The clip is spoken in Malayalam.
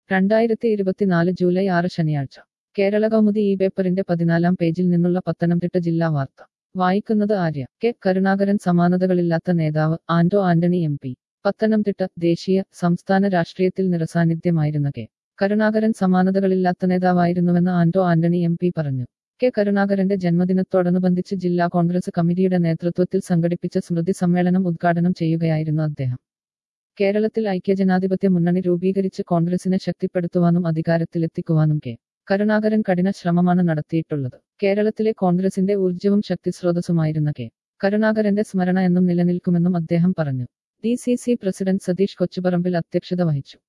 രണ്ടായിരത്തി ഇരുപത്തിനാല് ജൂലൈ ആറ് ശനിയാഴ്ച കേരള കൗമുദി ഈ പേപ്പറിന്റെ പതിനാലാം പേജിൽ നിന്നുള്ള പത്തനംതിട്ട ജില്ലാ വാർത്ത വായിക്കുന്നത് ആര്യ കെ കരുണാകരൻ സമാനതകളില്ലാത്ത നേതാവ് ആന്റോ ആന്റണി എം പി പത്തനംതിട്ട ദേശീയ സംസ്ഥാന രാഷ്ട്രീയത്തിൽ നിറസാന്നിധ്യമായിരുന്ന കെ കരുണാകരൻ സമാനതകളില്ലാത്ത നേതാവായിരുന്നുവെന്ന് ആന്റോ ആന്റണി എം പി പറഞ്ഞു കെ കരുണാകരന്റെ ജന്മദിനത്തോടനുബന്ധിച്ച് ജില്ലാ കോൺഗ്രസ് കമ്മിറ്റിയുടെ നേതൃത്വത്തിൽ സംഘടിപ്പിച്ച സ്മൃതി സമ്മേളനം ഉദ്ഘാടനം ചെയ്യുകയായിരുന്നു അദ്ദേഹം കേരളത്തിൽ ഐക്യജനാധിപത്യ മുന്നണി രൂപീകരിച്ച് കോൺഗ്രസിനെ ശക്തിപ്പെടുത്തുവാനും അധികാരത്തിലെത്തിക്കുവാനും കെ കരുണാകരൻ കഠിന ശ്രമമാണ് നടത്തിയിട്ടുള്ളത് കേരളത്തിലെ കോൺഗ്രസിന്റെ ഊർജ്ജവും ശക്തിസ്രോതസ്സുമായിരുന്ന കെ കരുണാകരന്റെ സ്മരണ എന്നും നിലനിൽക്കുമെന്നും അദ്ദേഹം പറഞ്ഞു D C C president Satheesh Kochuparambil അധ്യക്ഷത വഹിച്ചു